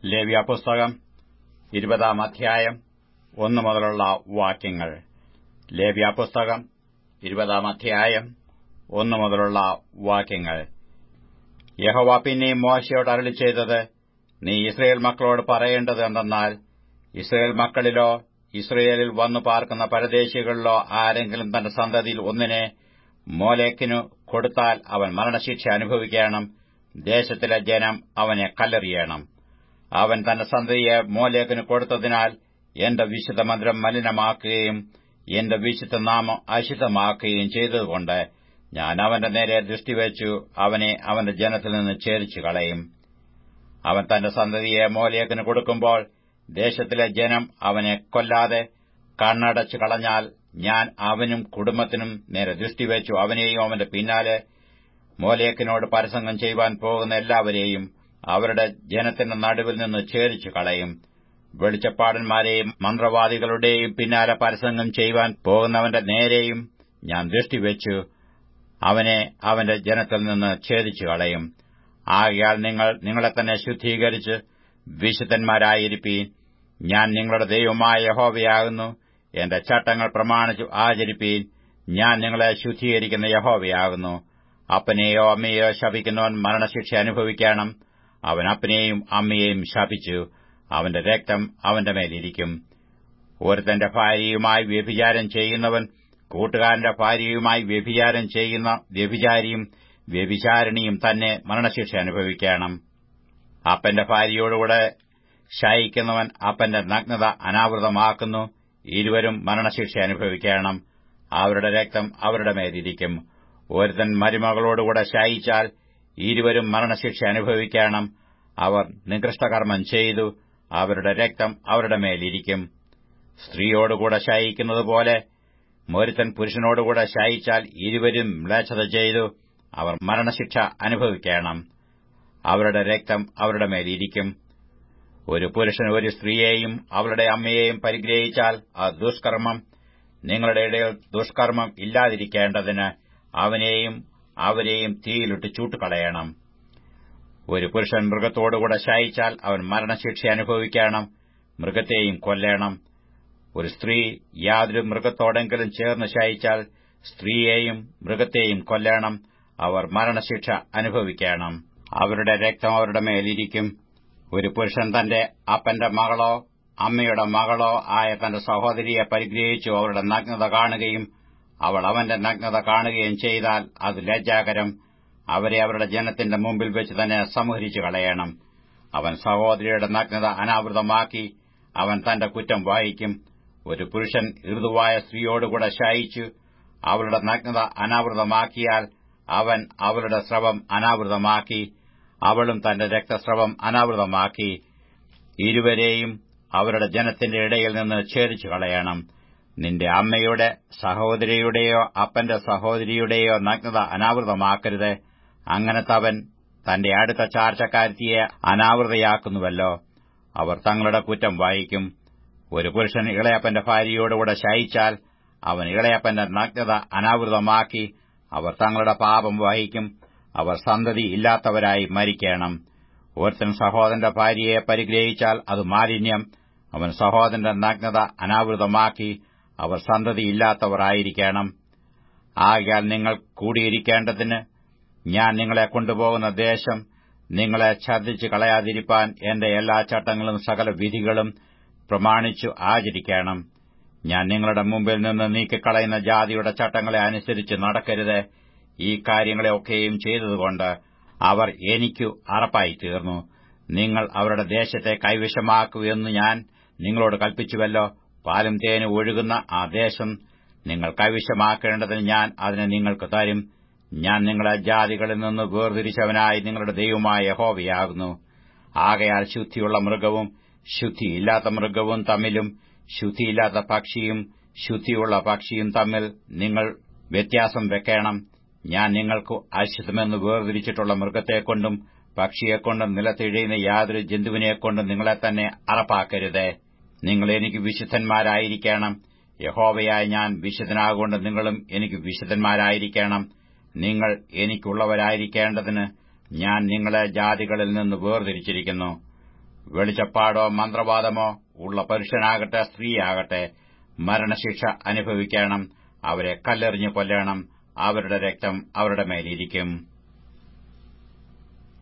ലേവ്യ പുസ്തകം ഇരുപതാം അധ്യായം ഒന്നു മുതലുള്ള വാക്യങ്ങൾ ലേവ്യ പുസ്തകം ഇരുപതാം അധ്യായം ഒന്നു മുതലുള്ള വാക്യങ്ങൾ യഹോവ പിന്നെയും മോശയോട് അരളി ചെയ്തത് നീ ഇസ്രയേൽ മക്കളോട് പറയേണ്ടത് എന്തെന്നാൽ ഇസ്രയേൽ മക്കളിലോ ഇസ്രയേലിൽ വന്നു പാർക്കുന്ന പരദേശികളിലോ ആരെങ്കിലും തന്റെ സന്തതിയിൽ ഒന്നിനെ മോലേക്കിനു കൊടുത്താൽ അവൻ മരണശിക്ഷ അനുഭവിക്കണം ദേശത്തിലെ ജനം അവനെ കല്ലെറിയണം അവൻ തന്റെ സന്തതിയെ മോലേക്കിന് കൊടുത്തതിനാൽ എന്റെ വിശുദ്ധ മന്ദിരം മലിനമാക്കുകയും എന്റെ വിശുദ്ധ നാമം അശുദ്ധമാക്കുകയും ചെയ്തതുകൊണ്ട് ഞാൻ അവന്റെ നേരെ ദൃഷ്ടിവെച്ചു അവനെ അവന്റെ ജനത്തിൽ നിന്ന് ഛേദിച്ചു കളയും അവൻ തന്റെ സന്തതിയെ മോലേക്കിന് കൊടുക്കുമ്പോൾ ദേശത്തിലെ ജനം അവനെ കൊല്ലാതെ കണ്ണടച്ചു കളഞ്ഞാൽ ഞാൻ അവനും കുടുംബത്തിനും നേരെ ദൃഷ്ടിവെച്ചു അവനെയും അവന്റെ പിന്നാലെ മോലേക്കിനോട് പരസംഗം ചെയ്യുവാൻ പോകുന്ന എല്ലാവരെയും അവരുടെ ജനത്തിന്റെ നടുവിൽ നിന്ന് ഛേദിച്ചു കളയും വെളിച്ചപ്പാടന്മാരെയും മന്ത്രവാദികളുടെയും പിന്നാലെ പരസംഗം ചെയ്യുവാൻ പോകുന്നവന്റെ നേരെയും ഞാൻ ദൃഷ്ടിവെച്ചു അവനെ അവന്റെ ജനത്തിൽ നിന്ന് ഛേദിച്ചു കളയും ആകയാൽ നിങ്ങൾ നിങ്ങളെ തന്നെ ശുദ്ധീകരിച്ച് വിശുദ്ധന്മാരായിരിപ്പീൻ ഞാൻ നിങ്ങളുടെ ദൈവമായ യഹോവയാകുന്നു എന്റെ ചട്ടങ്ങൾ പ്രമാണിച്ചു ആചരിപ്പീൻ ഞാൻ നിങ്ങളെ ശുദ്ധീകരിക്കുന്ന യഹോവയാകുന്നു അപ്പനെയോ അമ്മയെയോ ശപിക്കുന്നവൻ മരണശിക്ഷ അനുഭവിക്കണം അവൻ അപ്പനെയും അമ്മയെയും ശപിച്ചു അവന്റെ രക്തം അവന്റെ മേലിരിക്കും ഒരുത്തന്റെ ഭാര്യയുമായി വ്യഭിചാരം ചെയ്യുന്നവൻ കൂട്ടുകാരന്റെ ഭാര്യയുമായി വ്യഭിചാരം ചെയ്യുന്ന വ്യഭിചാരിയും വ്യഭിചാരിണിയും തന്നെ മരണശിക്ഷ അനുഭവിക്കണം അപ്പന്റെ ഭാര്യയോടുകൂടെ ശയിക്കുന്നവൻ അപ്പന്റെ നഗ്നത അനാവൃതമാക്കുന്നു ഇരുവരും മരണശിക്ഷ അനുഭവിക്കണം അവരുടെ രക്തം അവരുടെ മേലിരിക്കും ഒരുത്തൻ മരുമകളോടുകൂടെ ശയിച്ചാൽ ഇരുവരും മരണശിക്ഷ അനുഭവിക്കണം അവർ നികൃഷ്ടകർമ്മം ചെയ്തു അവരുടെ രക്തം അവരുടെ മേലിരിക്കും സ്ത്രീയോടുകൂടെ ശയിക്കുന്നതുപോലെ ഒരുത്തൻ പുരുഷനോടുകൂടെ ശയിച്ചാൽ ഇരുവരും മ്ലേച്ഛത ചെയ്തു അവർ മരണശിക്ഷ അനുഭവിക്കണം അവരുടെ രക്തം അവരുടെ മേലിരിക്കും ഒരു പുരുഷൻ ഒരു സ്ത്രീയെയും അവളുടെ അമ്മയെയും പരിഗ്രഹിച്ചാൽ ആ ദുഷ്കർമ്മം നിങ്ങളുടെ ഇടയിൽ ദുഷ്കർമ്മം ഇല്ലാതിരിക്കേണ്ടതിന് അവനെയും അവരെയും തീയിലിട്ട് ചൂട്ടുകളയണം ഒരു പുരുഷൻ മൃഗത്തോടുകൂടെ ശയിച്ചാൽ അവൻ മരണശിക്ഷ അനുഭവിക്കണം മൃഗത്തെയും കൊല്ലണം ഒരു സ്ത്രീ യാതൊരു മൃഗത്തോടെങ്കിലും ചേർന്ന് ശയിച്ചാൽ സ്ത്രീയെയും മൃഗത്തെയും കൊല്ലണം അവർ മരണശിക്ഷ അനുഭവിക്കണം അവരുടെ രക്തം അവരുടെ മേലിരിക്കും ഒരു പുരുഷൻ തന്റെ അപ്പന്റെ മകളോ അമ്മയുടെ മകളോ ആയ തന്റെ സഹോദരിയെ പരിഗ്രഹിച്ചു അവരുടെ നഗ്നത കാണുകയും അവൾ അവന്റെ നഗ്നത കാണുകയും ചെയ്താൽ അത് ലജ്ജാകരം അവരെ അവരുടെ ജനത്തിന്റെ മുമ്പിൽ വെച്ച് തന്നെ സംഹരിച്ചു കളയണം അവൻ സഹോദരിയുടെ നഗ്നത അനാവൃതമാക്കി അവൻ തന്റെ കുറ്റം വായിക്കും ഒരു പുരുഷൻ ഋതുവായ സ്ത്രീയോടുകൂടെ ശയിച്ചു അവളുടെ നഗ്നത അനാവൃതമാക്കിയാൽ അവൻ അവളുടെ സ്രവം അനാവൃതമാക്കി അവളും തന്റെ രക്തസ്രവം അനാവൃതമാക്കി ഇരുവരെയും അവരുടെ ജനത്തിന്റെ ഇടയിൽ നിന്ന് ഛേദിച്ചു കളയണം നിന്റെ അമ്മയുടെ സഹോദരിയുടെയോ അപ്പന്റെ സഹോദരിയുടെയോ നഗ്നത അനാവൃതമാക്കരുത് അങ്ങനത്തവൻ തന്റെ അടുത്ത ചാർച്ചക്കാരത്തിയെ അനാവൃതയാക്കുന്നുവല്ലോ അവർ തങ്ങളുടെ കുറ്റം വായിക്കും ഒരു പുരുഷൻ ഇളയപ്പന്റെ ഭാര്യയോടുകൂടെ ശയിച്ചാൽ അവൻ ഇളയപ്പന്റെ നഗ്നത അനാവൃതമാക്കി അവർ തങ്ങളുടെ പാപം വഹിക്കും അവർ സന്തതി ഇല്ലാത്തവരായി മരിക്കണം ഒരുത്തൻ സഹോദരന്റെ ഭാര്യയെ പരിഗ്രഹിച്ചാൽ അത് മാലിന്യം അവൻ സഹോദരന്റെ നഗ്നത അനാവൃതമാക്കി അവർ സന്തതി ഇല്ലാത്തവരായിരിക്കണം ആകയാൽ നിങ്ങൾ കൂടിയിരിക്കേണ്ടതിന് ഞാൻ നിങ്ങളെ കൊണ്ടുപോകുന്ന ദേശം നിങ്ങളെ ഛർദ്ദിച്ചു കളയാതിരിപ്പാൻ എന്റെ എല്ലാ ചട്ടങ്ങളും സകല വിധികളും പ്രമാണിച്ചു ആചരിക്കണം ഞാൻ നിങ്ങളുടെ മുമ്പിൽ നിന്ന് നീക്കിക്കളയുന്ന ജാതിയുടെ ചട്ടങ്ങളെ അനുസരിച്ച് നടക്കരുത് ഈ കാര്യങ്ങളെയൊക്കെയും ചെയ്തതുകൊണ്ട് അവർ എനിക്കു അറപ്പായി തീർന്നു നിങ്ങൾ അവരുടെ ദേശത്തെ കൈവശമാക്കുമെന്ന് ഞാൻ നിങ്ങളോട് കൽപ്പിച്ചുവല്ലോ പാലും തേനും ഒഴുകുന്ന ആ ദേശം നിങ്ങൾ കൈവശമാക്കേണ്ടതിന് ഞാൻ അതിനെ നിങ്ങൾക്ക് തരും ഞാൻ നിങ്ങളെ ജാതികളിൽ നിന്ന് വേർതിരിച്ചവനായി നിങ്ങളുടെ ദൈവമായ യഹോവയാകുന്നു ആകയാൽ ശുദ്ധിയുള്ള മൃഗവും ശുദ്ധിയില്ലാത്ത മൃഗവും തമ്മിലും ശുദ്ധിയില്ലാത്ത പക്ഷിയും ശുദ്ധിയുള്ള പക്ഷിയും തമ്മിൽ നിങ്ങൾ വ്യത്യാസം വെക്കണം ഞാൻ നിങ്ങൾക്ക് അശുദ്ധമെന്ന് വേർതിരിച്ചിട്ടുള്ള മൃഗത്തെക്കൊണ്ടും പക്ഷിയെക്കൊണ്ടും നിലത്തിഴയുന്ന യാതൊരു ജന്തുവിനെക്കൊണ്ടും നിങ്ങളെ തന്നെ അറപ്പാക്കരുത് നിങ്ങൾ എനിക്ക് വിശുദ്ധന്മാരായിരിക്കണം യഹോവയായ ഞാൻ വിശുദ്ധനാകൊണ്ട് നിങ്ങളും എനിക്ക് വിശുദ്ധന്മാരായിരിക്കണം നിങ്ങൾ എനിക്കുള്ളവരായിരിക്കേണ്ടതിന് ഞാൻ നിങ്ങളെ ജാതികളിൽ നിന്ന് വേർതിരിച്ചിരിക്കുന്നു വെളിച്ചപ്പാടോ മന്ത്രവാദമോ ഉള്ള പുരുഷനാകട്ടെ സ്ത്രീയാകട്ടെ മരണശിക്ഷ അനുഭവിക്കണം അവരെ കല്ലെറിഞ്ഞു കൊല്ലണം അവരുടെ രക്തം അവരുടെ മേലിരിക്കും